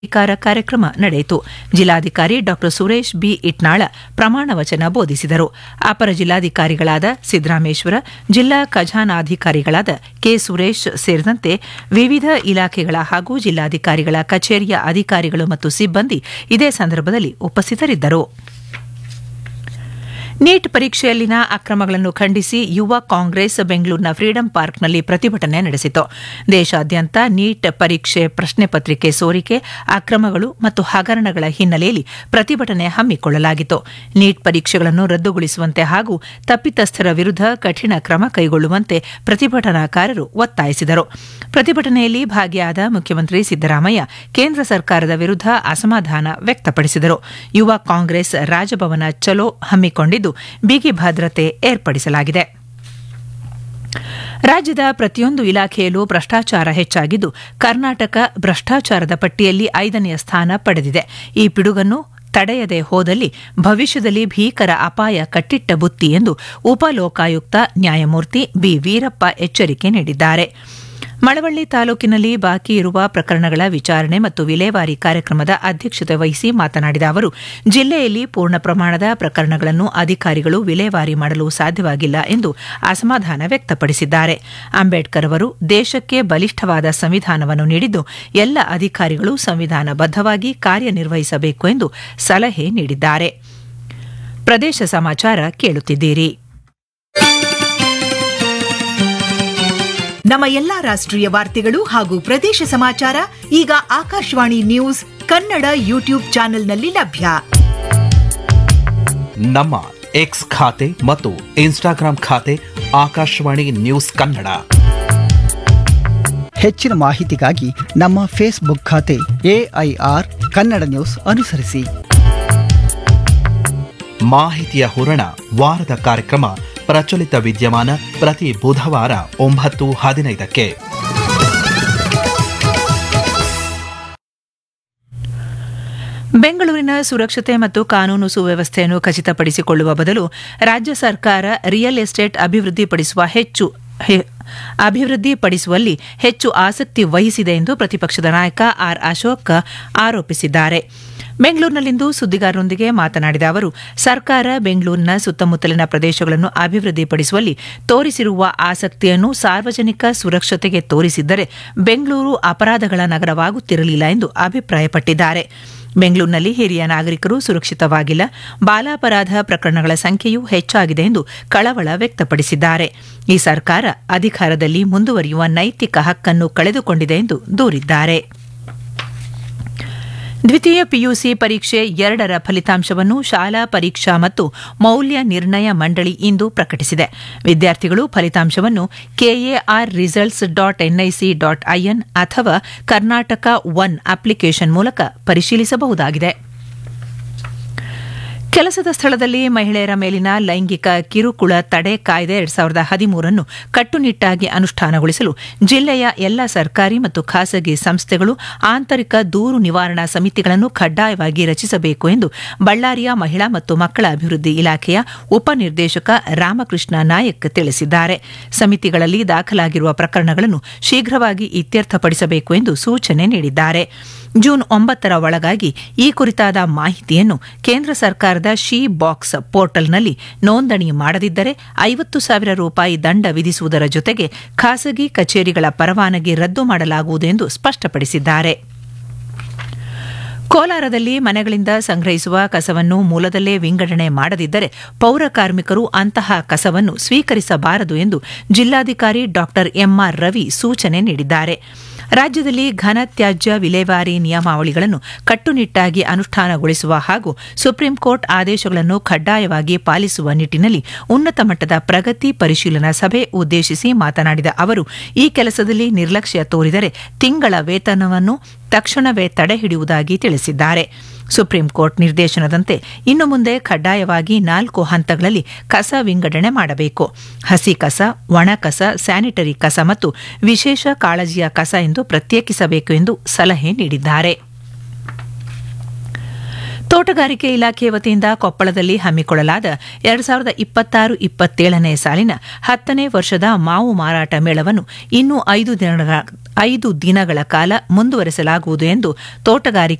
ಅಧಿಕಾರ ಕಾರ್ಯಕ್ರಮ ನಡೆಯಿತು ಜಿಲ್ಲಾಧಿಕಾರಿ ಡಾ ಸುರೇಶ್ ಬಿ ಇಟ್ನಾಳ ಪ್ರಮಾಣ ವಚನ ಬೋಧಿಸಿದರು ಅಪರ ಜಿಲ್ಲಾಧಿಕಾರಿಗಳಾದ ಸಿದ್ದರಾಮೇಶ್ವರ ಜಿಲ್ಲಾ ಖಜಾನಾಧಿಕಾರಿಗಳಾದ ಕೆ ಸುರೇಶ್ ಸೇರಿದಂತೆ ವಿವಿಧ ಇಲಾಖೆಗಳ ಹಾಗೂ ಜಿಲ್ಲಾಧಿಕಾರಿಗಳ ಕಚೇರಿಯ ಅಧಿಕಾರಿಗಳು ಮತ್ತು ಸಿಬ್ಬಂದಿ ಇದೇ ಸಂದರ್ಭದಲ್ಲಿ ಉಪಸ್ಥಿತರಿದ್ದರು ನೀಟ್ ಪರೀಕ್ಷೆಯಲ್ಲಿನ ಅಕ್ರಮಗಳನ್ನು ಖಂಡಿಸಿ ಯುವ ಕಾಂಗ್ರೆಸ್ ಬೆಂಗಳೂರಿನ ಫ್ರೀಡಂ ಪಾರ್ಕ್ನಲ್ಲಿ ಪ್ರತಿಭಟನೆ ನಡೆಸಿತು ದೇಶಾದ್ಯಂತ ನೀಟ್ ಪರೀಕ್ಷೆ ಪ್ರಶ್ನೆ ಪತ್ರಿಕೆ ಸೋರಿಕೆ ಅಕ್ರಮಗಳು ಮತ್ತು ಹಗರಣಗಳ ಹಿನ್ನೆಲೆಯಲ್ಲಿ ಪ್ರತಿಭಟನೆ ಹಮ್ಮಿಕೊಳ್ಳಲಾಗಿತ್ತು ನೀಟ್ ಪರೀಕ್ಷೆಗಳನ್ನು ರದ್ದುಗೊಳಿಸುವಂತೆ ಹಾಗೂ ತಪ್ಪಿತಸ್ಥರ ವಿರುದ್ಧ ಕಠಿಣ ಕ್ರಮ ಕೈಗೊಳ್ಳುವಂತೆ ಪ್ರತಿಭಟನಾಕಾರರು ಒತ್ತಾಯಿಸಿದರು ಪ್ರತಿಭಟನೆಯಲ್ಲಿ ಭಾಗಿಯಾದ ಮುಖ್ಯಮಂತ್ರಿ ಸಿದ್ದರಾಮಯ್ಯ ಕೇಂದ್ರ ಸರ್ಕಾರದ ವಿರುದ್ಧ ಅಸಮಾಧಾನ ವ್ಯಕ್ತಪಡಿಸಿದರು ಯುವ ಕಾಂಗ್ರೆಸ್ ರಾಜಭವನ ಚಲೋ ಹಮ್ಮಿಕೊಂಡಿದ್ದು ಬಿಗಿ ಭದ್ರತೆ ಏರ್ಪಡಿಸಲಾಗಿದೆ ರಾಜ್ಯದ ಪ್ರತಿಯೊಂದು ಇಲಾಖೆಯಲ್ಲೂ ಭ್ರಷ್ಟಾಚಾರ ಹೆಚ್ಚಾಗಿದ್ದು ಕರ್ನಾಟಕ ಭ್ರಷ್ಟಾಚಾರದ ಪಟ್ಟಿಯಲ್ಲಿ ಐದನೆಯ ಸ್ಥಾನ ಪಡೆದಿದೆ ಈ ಪಿಡುಗನ್ನು ತಡೆಯದೆ ಹೋದಲ್ಲಿ ಭವಿಷ್ಯದಲ್ಲಿ ಭೀಕರ ಅಪಾಯ ಕಟ್ಟಿಟ್ಟ ಬುತ್ತಿ ಎಂದು ಉಪಲೋಕಾಯುಕ್ತ ನ್ಯಾಯಮೂರ್ತಿ ಬಿ ವೀರಪ್ಪ ಎಚ್ಚರಿಕೆ ನೀಡಿದ್ದಾರೆ ಮಳವಳ್ಳಿ ತಾಲೂಕಿನಲ್ಲಿ ಬಾಕಿ ಇರುವ ಪ್ರಕರಣಗಳ ವಿಚಾರಣೆ ಮತ್ತು ವಿಲೇವಾರಿ ಕಾರ್ಯಕ್ರಮದ ಅಧ್ಯಕ್ಷತೆ ವಹಿಸಿ ಮಾತನಾಡಿದ ಅವರು ಜಿಲ್ಲೆಯಲ್ಲಿ ಪೂರ್ಣ ಪ್ರಮಾಣದ ಪ್ರಕರಣಗಳನ್ನು ಅಧಿಕಾರಿಗಳು ವಿಲೇವಾರಿ ಮಾಡಲು ಸಾಧ್ಯವಾಗಿಲ್ಲ ಎಂದು ಅಸಮಾಧಾನ ವ್ಯಕ್ತಪಡಿಸಿದ್ದಾರೆ ಅಂಬೇಡ್ಕರ್ ಅವರು ದೇಶಕ್ಕೆ ಬಲಿಷ್ಠವಾದ ಸಂವಿಧಾನವನ್ನು ನೀಡಿದ್ದು ಎಲ್ಲ ಅಧಿಕಾರಿಗಳು ಸಂವಿಧಾನಬದ್ಧವಾಗಿ ಕಾರ್ಯನಿರ್ವಹಿಸಬೇಕು ಎಂದು ಸಲಹೆ ನೀಡಿದ್ದಾರೆ ಪ್ರದೇಶ ಸಮಾಚಾರ ಕೇಳುತ್ತಿದ್ದೀರಿ ನಮ್ಮ ಎಲ್ಲಾ ರಾಷ್ಟ್ರೀಯ ವಾರ್ತೆಗಳು ಹಾಗೂ ಪ್ರದೇಶ ಸಮಾಚಾರ ಈಗ ಆಕಾಶವಾಣಿ ನ್ಯೂಸ್ ಕನ್ನಡ ಯೂಟ್ಯೂಬ್ ಚಾನೆಲ್ನಲ್ಲಿ ಲಭ್ಯ ನಮ್ಮ ಎಕ್ಸ್ ಖಾತೆ ಮತ್ತು ಇನ್ಸ್ಟಾಗ್ರಾಂ ಖಾತೆ ಆಕಾಶವಾಣಿ ನ್ಯೂಸ್ ಕನ್ನಡ ಹೆಚ್ಚಿನ ಮಾಹಿತಿಗಾಗಿ ನಮ್ಮ ಫೇಸ್ಬುಕ್ ಖಾತೆ ಎಐಆರ್ ಕನ್ನಡ ನ್ಯೂಸ್ ಅನುಸರಿಸಿ ಮಾಹಿತಿಯ ಹೂರಣ ವಾರದ ಕಾರ್ಯಕ್ರಮ ಪ್ರಚಲಿತ ವಿದ್ಯಮಾನ ಪ್ರತಿ ಬುಧವಾರ ಒಂಬತ್ತು ಹದಿನೈದಕ್ಕೆ ಬೆಂಗಳೂರಿನ ಸುರಕ್ಷತೆ ಮತ್ತು ಕಾನೂನು ಸುವ್ಯವಸ್ಥೆಯನ್ನು ಖಚಿತಪಡಿಸಿಕೊಳ್ಳುವ ಬದಲು ರಾಜ್ಯ ಸರ್ಕಾರ ರಿಯಲ್ ಎಸ್ಟೇಟ್ ಅಭಿವೃದ್ಧಿಪಡಿಸುವ ಹೆಚ್ಚು ಹೆ- ಅಭಿವೃದ್ಧಿಪಡಿಸುವಲ್ಲಿ ಹೆಚ್ಚು ಆಸಕ್ತಿ ವಹಿಸಿದೆ ಎಂದು ಪ್ರತಿಪಕ್ಷದ ನಾಯಕ ಆರ್ ಅಶೋಕ್ ಆರೋಪಿಸಿದ್ದಾರೆ ಬೆಂಗಳೂರಿನಲ್ಲಿಂದು ಸುದ್ದಿಗಾರರೊಂದಿಗೆ ಮಾತನಾಡಿದ ಅವರು ಸರ್ಕಾರ ಬೆಂಗಳೂರಿನ ಸುತ್ತಮುತ್ತಲಿನ ಪ್ರದೇಶಗಳನ್ನು ಅಭಿವೃದ್ಧಿಪಡಿಸುವಲ್ಲಿ ತೋರಿಸಿರುವ ಆಸಕ್ತಿಯನ್ನು ಸಾರ್ವಜನಿಕ ಸುರಕ್ಷತೆಗೆ ತೋರಿಸಿದ್ದರೆ ಬೆಂಗಳೂರು ಅಪರಾಧಗಳ ನಗರವಾಗುತ್ತಿರಲಿಲ್ಲ ಎಂದು ಅಭಿಪ್ರಾಯಪಟ್ಟಿದ್ದಾರೆ ಬೆಂಗಳೂರಿನಲ್ಲಿ ಹಿರಿಯ ನಾಗರಿಕರು ಸುರಕ್ಷಿತವಾಗಿಲ್ಲ ಬಾಲಾಪರಾಧ ಪ್ರಕರಣಗಳ ಸಂಖ್ಯೆಯೂ ಹೆಚ್ಚಾಗಿದೆ ಎಂದು ಕಳವಳ ವ್ಯಕ್ತಪಡಿಸಿದ್ದಾರೆ ಈ ಸರ್ಕಾರ ಅಧಿಕಾರದಲ್ಲಿ ಮುಂದುವರಿಯುವ ನೈತಿಕ ಹಕ್ಕನ್ನು ಕಳೆದುಕೊಂಡಿದೆ ಎಂದು ದೂರಿದ್ದಾರೆ ದ್ವಿತೀಯ ಪಿಯುಸಿ ಪರೀಕ್ಷೆ ಎರಡರ ಫಲಿತಾಂಶವನ್ನು ಶಾಲಾ ಪರೀಕ್ಷಾ ಮತ್ತು ಮೌಲ್ಯ ನಿರ್ಣಯ ಮಂಡಳಿ ಇಂದು ಪ್ರಕಟಿಸಿದೆ ವಿದ್ಯಾರ್ಥಿಗಳು ಫಲಿತಾಂಶವನ್ನು KAR results dot NIC dot IN ಅಥವಾ ಕರ್ನಾಟಕ ಒನ್ ಅಪ್ಲಿಕೇಶನ್ ಮೂಲಕ ಪರಿಶೀಲಿಸಬಹುದಾಗಿದೆ ಕೆಲಸದ ಸ್ಥಳದಲ್ಲಿ ಮಹಿಳೆಯರ ಮೇಲಿನ ಲೈಂಗಿಕ ಕಿರುಕುಳ ತಡೆ ಕಾಯ್ದೆ ಎರಡ್ ಸಾವಿರದ ಹದಿಮೂರನ್ನು ಕಟ್ಟುನಿಟ್ಟಾಗಿ ಅನುಷ್ಠಾನಗೊಳಿಸಲು ಜಿಲ್ಲೆಯ ಎಲ್ಲ ಸರ್ಕಾರಿ ಮತ್ತು ಖಾಸಗಿ ಸಂಸ್ಥೆಗಳು ಆಂತರಿಕ ದೂರು ನಿವಾರಣಾ ಸಮಿತಿಗಳನ್ನು ಕಡ್ಡಾಯವಾಗಿ ರಚಿಸಬೇಕು ಎಂದು ಬಳ್ಳಾರಿಯ ಮಹಿಳಾ ಮತ್ತು ಮಕ್ಕಳ ಅಭಿವೃದ್ಧಿ ಇಲಾಖೆಯ ಉಪನಿರ್ದೇಶಕ ರಾಮಕೃಷ್ಣ ನಾಯಕ್ ತಿಳಿಸಿದ್ದಾರೆ ಸಮಿತಿಗಳಲ್ಲಿ ದಾಖಲಾಗಿರುವ ಪ್ರಕರಣಗಳನ್ನು ಶೀಘ್ರವಾಗಿ ಇತ್ಯರ್ಥಪಡಿಸಬೇಕು ಎಂದು ಸೂಚನೆ ನೀಡಿದ್ದಾರೆ ಜೂನ್ ಒಂಬತ್ತರ ಒಳಗಾಗಿ ಈ ಕುರಿತಾದ ಮಾಹಿತಿಯನ್ನು ಕೇಂದ್ರ ಸರ್ಕಾರದ ಶಿ ಬಾಕ್ಸ್ ಪೋರ್ಟಲ್ನಲ್ಲಿ ನೋಂದಣಿ ಮಾಡದಿದ್ದರೆ ಐವತ್ತು ಸಾವಿರ ರೂಪಾಯಿ ದಂಡ ವಿಧಿಸುವುದರ ಜೊತೆಗೆ ಖಾಸಗಿ ಕಚೇರಿಗಳ ಪರವಾನಗಿ ರದ್ದು ಮಾಡಲಾಗುವುದು ಎಂದು ಸ್ಪಷ್ಟಪಡಿಸಿದ್ದಾರೆ ಕೋಲಾರದಲ್ಲಿ ಮನೆಗಳಿಂದ ಸಂಗ್ರಹಿಸುವ ಕಸವನ್ನು ಮೂಲದಲ್ಲೇ ವಿಂಗಡಣೆ ಮಾಡದಿದ್ದರೆ ಪೌರ ಕಾರ್ಮಿಕರು ಅಂತಹ ಕಸವನ್ನು ಸ್ವೀಕರಿಸಬಾರದು ಎಂದು ಜಿಲ್ಲಾಧಿಕಾರಿ ಡಾ ಎಂಆರ್ ರವಿ ಸೂಚನೆ ನೀಡಿದ್ದಾರೆ ರಾಜ್ಯದಲ್ಲಿ ಘನ ತ್ಯಾಜ್ಯ ವಿಲೇವಾರಿ ನಿಯಮಾವಳಿಗಳನ್ನು ಕಟ್ಟುನಿಟ್ಟಾಗಿ ಅನುಷ್ಠಾನಗೊಳಿಸುವ ಹಾಗೂ ಸುಪ್ರೀಂ ಕೋರ್ಟ್ ಆದೇಶಗಳನ್ನು ಕಡ್ಡಾಯವಾಗಿ ಪಾಲಿಸುವ ನಿಟ್ಟಿನಲ್ಲಿ ಉನ್ನತ ಮಟ್ಟದ ಪ್ರಗತಿ ಪರಿಶೀಲನಾ ಸಭೆ ಉದ್ದೇಶಿಸಿ ಮಾತನಾಡಿದ ಅವರು ಈ ಕೆಲಸದಲ್ಲಿ ನಿರ್ಲಕ್ಷ್ಯ ತೋರಿದರೆ ತಿಂಗಳ ವೇತನವನ್ನು ತಕ್ಷಣವೇ ತಡೆಹಿಡಿಯುವುದಾಗಿ ತಿಳಿಸಿದ್ದಾರೆ ಸುಪ್ರೀಂ ಕೋರ್ಟ್ ನಿರ್ದೇಶನದಂತೆ ಇನ್ನು ಮುಂದೆ ಕಡ್ಡಾಯವಾಗಿ ನಾಲ್ಕು ಹಂತಗಳಲ್ಲಿ ಕಸ ವಿಂಗಡಣೆ ಮಾಡಬೇಕು ಹಸಿ ಕಸ ಒಣ ಕಸ ಸ್ಯಾನಿಟರಿ ಕಸ ಮತ್ತು ವಿಶೇಷ ಕಾಳಜಿಯ ಕಸ ಎಂದು ಪ್ರತ್ಯೇಕಿಸಬೇಕು ಎಂದು ಸಲಹೆ ನೀಡಿದ್ದಾರೆ ತೋಟಗಾರಿಕೆ ಇಲಾಖೆ ವತಿಯಿಂದ ಕೊಪ್ಪಳದಲ್ಲಿ ಹಮ್ಮಿಕೊಳ್ಳಲಾದ ಎರಡು ಸಾವಿರದ ಇಪ್ಪತ್ತಾರು ಇಪ್ಪತ್ತೇಳನೇ ಸಾಲಿನ ಹತ್ತನೇ ವರ್ಷದ ಮಾವು ಮಾರಾಟ ಮೇಳವನ್ನು ಇನ್ನೂ ಐದು ದಿನಗಳ ಐದು ದಿನಗಳ ಕಾಲ ಮುಂದುವರೆಸಲಾಗುವುದು ಎಂದು ತೋಟಗಾರಿಕೆ